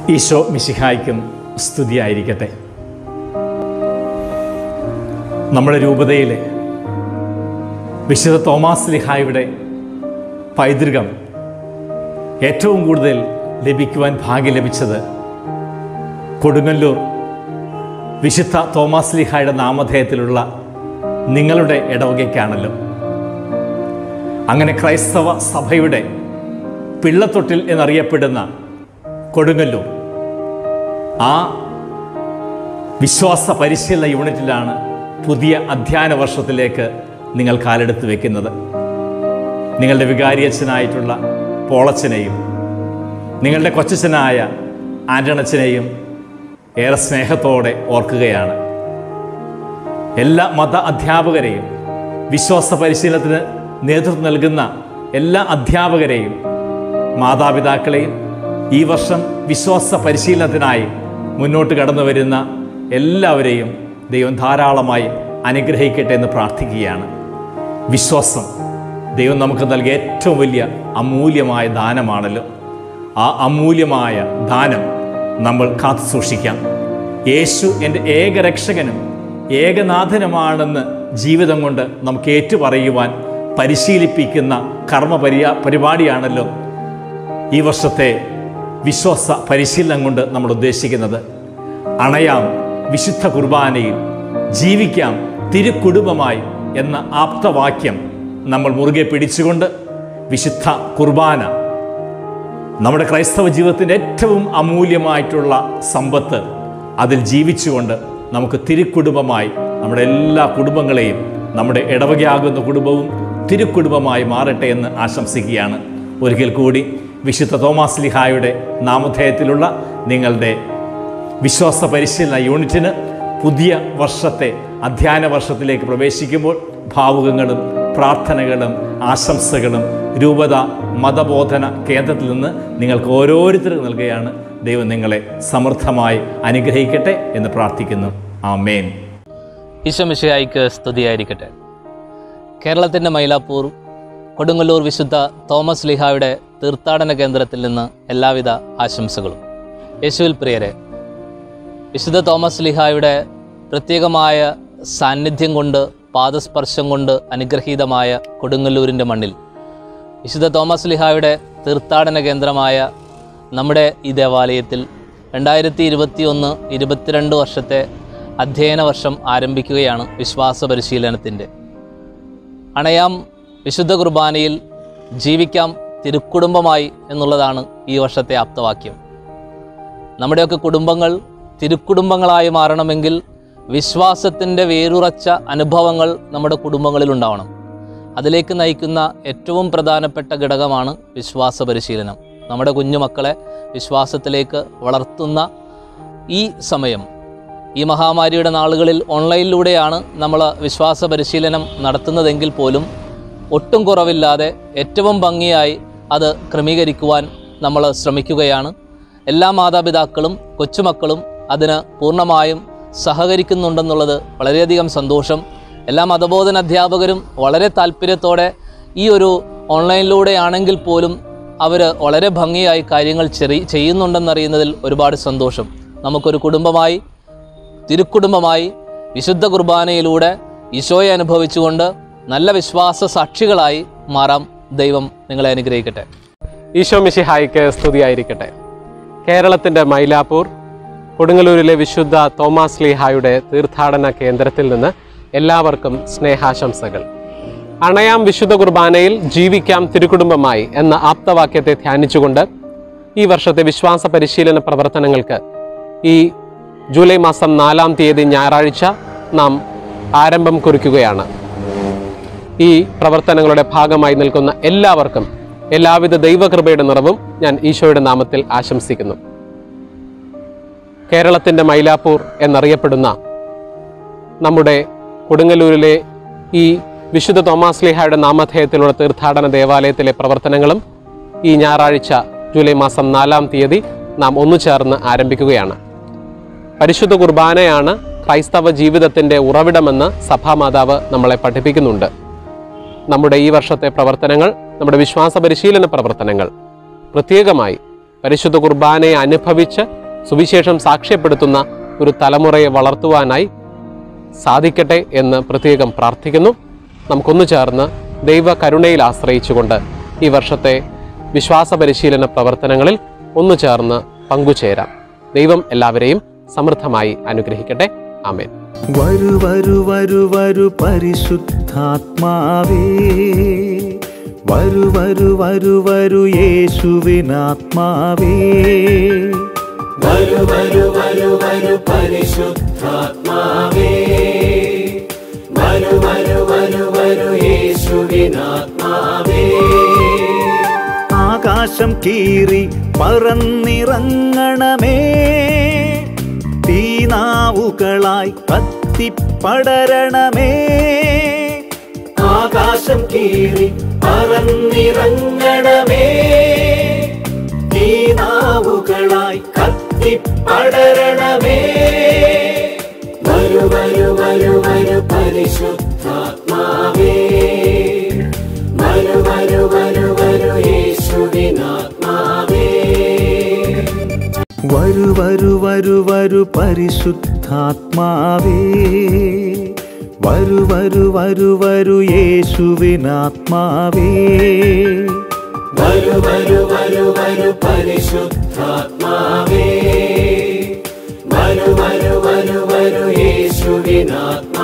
ഈശോ മിശിഹായ്ക്കും സ്തുതിയായിരിക്കട്ടെ നമ്മുടെ രൂപതയിലെ വിശുദ്ധ തോമാസ് ലിഹായുടെ പൈതൃകം ഏറ്റവും കൂടുതൽ ലഭിക്കുവാൻ ഭാഗ്യം ലഭിച്ചത് കൊടുങ്ങല്ലൂർ വിശുദ്ധ തോമാസ് ലിഹായുടെ നാമധേയത്തിലുള്ള നിങ്ങളുടെ ഇടവകയ്ക്കാണല്ലോ അങ്ങനെ ക്രൈസ്തവ സഭയുടെ പിള്ളത്തൊട്ടിൽ എന്നറിയപ്പെടുന്ന കൊടുങ്ങല്ലൂർ ആ വിശ്വാസ പരിശീലന യൂണിറ്റിലാണ് പുതിയ അധ്യയന വർഷത്തിലേക്ക് നിങ്ങൾ കാലെടുത്ത് വെക്കുന്നത് നിങ്ങളുടെ വികാരിയച്ഛനായിട്ടുള്ള പോളച്ചനെയും നിങ്ങളുടെ കൊച്ചച്ഛനായ ആൻ്റണച്ചനെയും ഏറെ സ്നേഹത്തോടെ ഓർക്കുകയാണ് എല്ലാ മത അധ്യാപകരെയും വിശ്വാസ പരിശീലനത്തിന് നേതൃത്വം നൽകുന്ന എല്ലാ അധ്യാപകരെയും മാതാപിതാക്കളെയും ഈ വർഷം വിശ്വാസ പരിശീലനത്തിനായി മുന്നോട്ട് കടന്നു വരുന്ന എല്ലാവരെയും ദൈവം ധാരാളമായി അനുഗ്രഹിക്കട്ടെ എന്ന് പ്രാർത്ഥിക്കുകയാണ് വിശ്വാസം ദൈവം നമുക്ക് നൽകിയ ഏറ്റവും വലിയ അമൂല്യമായ ദാനമാണല്ലോ ആ അമൂല്യമായ ദാനം നമ്മൾ കാത്തു സൂക്ഷിക്കാം യേശു എൻ്റെ ഏകരക്ഷകനും ഏകനാഥനുമാണെന്ന് ജീവിതം കൊണ്ട് നമുക്ക് ഏറ്റുപറയുവാൻ പരിശീലിപ്പിക്കുന്ന കർമ്മ പരിയാ പരിപാടിയാണല്ലോ ഈ വർഷത്തെ വിശ്വാസ പരിശീലനം കൊണ്ട് നമ്മൾ ഉദ്ദേശിക്കുന്നത് അണയാം വിശുദ്ധ കുർബാനയിൽ ജീവിക്കാം തിരുക്കുടുംബമായി എന്ന ആപ്തവാക്യം നമ്മൾ മുറുകെ പിടിച്ചുകൊണ്ട് വിശുദ്ധ കുർബാന നമ്മുടെ ക്രൈസ്തവ ജീവിതത്തിൻ്റെ ഏറ്റവും അമൂല്യമായിട്ടുള്ള സമ്പത്ത് അതിൽ ജീവിച്ചുകൊണ്ട് നമുക്ക് തിരുക്കുടുംബമായി നമ്മുടെ എല്ലാ കുടുംബങ്ങളെയും നമ്മുടെ ഇടവകയാകുന്ന കുടുംബവും തിരുക്കുടുംബമായി മാറട്ടെ എന്ന് ആശംസിക്കുകയാണ് ഒരിക്കൽ കൂടി വിശുദ്ധ തോമാസ് ലിഹായുടെ നാമധേയത്തിലുള്ള നിങ്ങളുടെ വിശ്വാസ പരിശീലന യൂണിറ്റിന് പുതിയ വർഷത്തെ അധ്യയന വർഷത്തിലേക്ക് പ്രവേശിക്കുമ്പോൾ ഭാവുകങ്ങളും പ്രാർത്ഥനകളും ആശംസകളും രൂപത മതബോധന കേന്ദ്രത്തിൽ നിന്ന് നിങ്ങൾക്ക് ഓരോരുത്തർക്കും നൽകുകയാണ് ദൈവം നിങ്ങളെ സമൃദ്ധമായി അനുഗ്രഹിക്കട്ടെ എന്ന് പ്രാർത്ഥിക്കുന്നു ആമേൻ ഈശോമിശിഹായിക്ക് സ്തുതിയായിരിക്കട്ടെ കേരളത്തിൻ്റെ മൈലാപ്പൂർ കൊടുങ്ങല്ലൂർ വിശുദ്ധ തോമസ് ലിഹായുടെ തീർത്ഥാടന കേന്ദ്രത്തിൽ നിന്ന് എല്ലാവിധ ആശംസകളും യേശുവിൽ പ്രിയരെ വിശുദ്ധ തോമസ് ലിഹായുടെ പ്രത്യേകമായ സാന്നിധ്യം കൊണ്ട് പാദസ്പർശം കൊണ്ട് അനുഗ്രഹീതമായ കൊടുങ്ങല്ലൂരിൻ്റെ മണ്ണിൽ വിശുദ്ധ തോമസ് ലിഹായുടെ തീർത്ഥാടന കേന്ദ്രമായ നമ്മുടെ ഈ ദേവാലയത്തിൽ രണ്ടായിരത്തി ഇരുപത്തി ഒന്ന് ഇരുപത്തിരണ്ട് വർഷത്തെ അധ്യയന വർഷം ആരംഭിക്കുകയാണ് വിശ്വാസ പരിശീലനത്തിൻ്റെ അണയാം വിശുദ്ധ കുർബാനയിൽ ജീവിക്കാം തിരുക്കുടുംബമായി എന്നുള്ളതാണ് ഈ വർഷത്തെ ആപ്തവാക്യം നമ്മുടെയൊക്കെ കുടുംബങ്ങൾ തിരുക്കുടുംബങ്ങളായി മാറണമെങ്കിൽ വിശ്വാസത്തിൻ്റെ വേരുറച്ച അനുഭവങ്ങൾ നമ്മുടെ കുടുംബങ്ങളിൽ ഉണ്ടാവണം അതിലേക്ക് നയിക്കുന്ന ഏറ്റവും പ്രധാനപ്പെട്ട ഘടകമാണ് വിശ്വാസ പരിശീലനം നമ്മുടെ കുഞ്ഞുമക്കളെ വിശ്വാസത്തിലേക്ക് വളർത്തുന്ന ഈ സമയം ഈ മഹാമാരിയുടെ നാളുകളിൽ ഓൺലൈനിലൂടെയാണ് നമ്മൾ വിശ്വാസ പരിശീലനം നടത്തുന്നതെങ്കിൽ പോലും ഒട്ടും കുറവില്ലാതെ ഏറ്റവും ഭംഗിയായി അത് ക്രമീകരിക്കുവാൻ നമ്മൾ ശ്രമിക്കുകയാണ് എല്ലാ മാതാപിതാക്കളും കൊച്ചുമക്കളും അതിന് പൂർണ്ണമായും സഹകരിക്കുന്നുണ്ടെന്നുള്ളത് വളരെയധികം സന്തോഷം എല്ലാ മതബോധന അധ്യാപകരും വളരെ താല്പര്യത്തോടെ ഈ ഒരു ഓൺലൈനിലൂടെയാണെങ്കിൽ പോലും അവർ വളരെ ഭംഗിയായി കാര്യങ്ങൾ ചെറി ചെയ്യുന്നുണ്ടെന്നറിയുന്നതിൽ ഒരുപാട് സന്തോഷം നമുക്കൊരു കുടുംബമായി തിരുക്കുടുംബമായി വിശുദ്ധ കുർബാനയിലൂടെ ഈശോയെ അനുഭവിച്ചുകൊണ്ട് നല്ല വിശ്വാസ സാക്ഷികളായി മാറാം ദൈവം നിങ്ങളെ അനുഗ്രഹിക്കട്ടെ ഈശോ മിശിഹായിക്ക് സ്തുതിയായിരിക്കട്ടെ കേരളത്തിൻ്റെ മൈലാപ്പൂർ കൊടുങ്ങല്ലൂരിലെ വിശുദ്ധ തോമാസ് ലീഹായുടെ തീർത്ഥാടന കേന്ദ്രത്തിൽ നിന്ന് എല്ലാവർക്കും സ്നേഹാശംസകൾ അണയാം വിശുദ്ധ കുർബാനയിൽ ജീവിക്കാം തിരുക്കുടുംബമായി എന്ന ആപ്തവാക്യത്തെ ധ്യാനിച്ചുകൊണ്ട് ഈ വർഷത്തെ വിശ്വാസ പരിശീലന പ്രവർത്തനങ്ങൾക്ക് ഈ ജൂലൈ മാസം നാലാം തീയതി ഞായറാഴ്ച നാം ആരംഭം കുറിക്കുകയാണ് ഈ പ്രവർത്തനങ്ങളുടെ ഭാഗമായി നിൽക്കുന്ന എല്ലാവർക്കും എല്ലാവിധ ദൈവകൃപയുടെ നിറവും ഞാൻ ഈശോയുടെ നാമത്തിൽ ആശംസിക്കുന്നു കേരളത്തിൻ്റെ മൈലാപ്പൂർ എന്നറിയപ്പെടുന്ന നമ്മുടെ കൊടുങ്ങല്ലൂരിലെ ഈ വിശുദ്ധ തോമാസ് ലിഹായുടെ നാമധേയത്തിലുള്ള തീർത്ഥാടന ദേവാലയത്തിലെ പ്രവർത്തനങ്ങളും ഈ ഞായറാഴ്ച ജൂലൈ മാസം നാലാം തീയതി നാം ഒന്നു ചേർന്ന് ആരംഭിക്കുകയാണ് പരിശുദ്ധ കുർബാനയാണ് ക്രൈസ്തവ ജീവിതത്തിൻ്റെ ഉറവിടമെന്ന് സഭാമാതാവ് നമ്മളെ പഠിപ്പിക്കുന്നുണ്ട് നമ്മുടെ ഈ വർഷത്തെ പ്രവർത്തനങ്ങൾ നമ്മുടെ വിശ്വാസ പരിശീലന പ്രവർത്തനങ്ങൾ പ്രത്യേകമായി പരിശുദ്ധ കുർബാനയെ അനുഭവിച്ച് സുവിശേഷം സാക്ഷ്യപ്പെടുത്തുന്ന ഒരു തലമുറയെ വളർത്തുവാനായി സാധിക്കട്ടെ എന്ന് പ്രത്യേകം പ്രാർത്ഥിക്കുന്നു നമുക്കൊന്നു ചേർന്ന് ദൈവ കരുണയിൽ ആശ്രയിച്ചുകൊണ്ട് ഈ വർഷത്തെ വിശ്വാസ പരിശീലന പ്രവർത്തനങ്ങളിൽ ഒന്നു ചേർന്ന് പങ്കുചേരാം ദൈവം എല്ലാവരെയും സമൃദ്ധമായി അനുഗ്രഹിക്കട്ടെ ആമേൻ വരു വരു വരു വരു പരിശുദ്ധാത്മാവേ വരു വരു വരു വരു യേശുവിനാത്മാവേ വരു വരു വരു വരു പരിശുദ്ധാത്മാവേ വരു വരു വരു വരു യേശുവിനാത്മാവേ ആകാശം കീറി പറന്നിറങ്ങണമേ തീനാവുകളായി കത്തിപ്പടരണമേ ആകാശം കീറി പറന്നിറങ്ങണമേ തീനാവുകളായി കത്തിപ്പടരണമേ വരു വരു വരു വരു പരിശുദ്ധാത്മാവേ വരു വരു വരു വരു യേശുവിനാത്മാവേ വരു വരു വരു വരു പരിശുദ്ധാത്മാവേ വരു വരു വരു വരു യേശുവിനാത്മാവേ വരു വരു വരു വരു പരിശുദ്ധാത്മാവേ വരു വരു വരു വരു യേശുവിനാത്മാവേ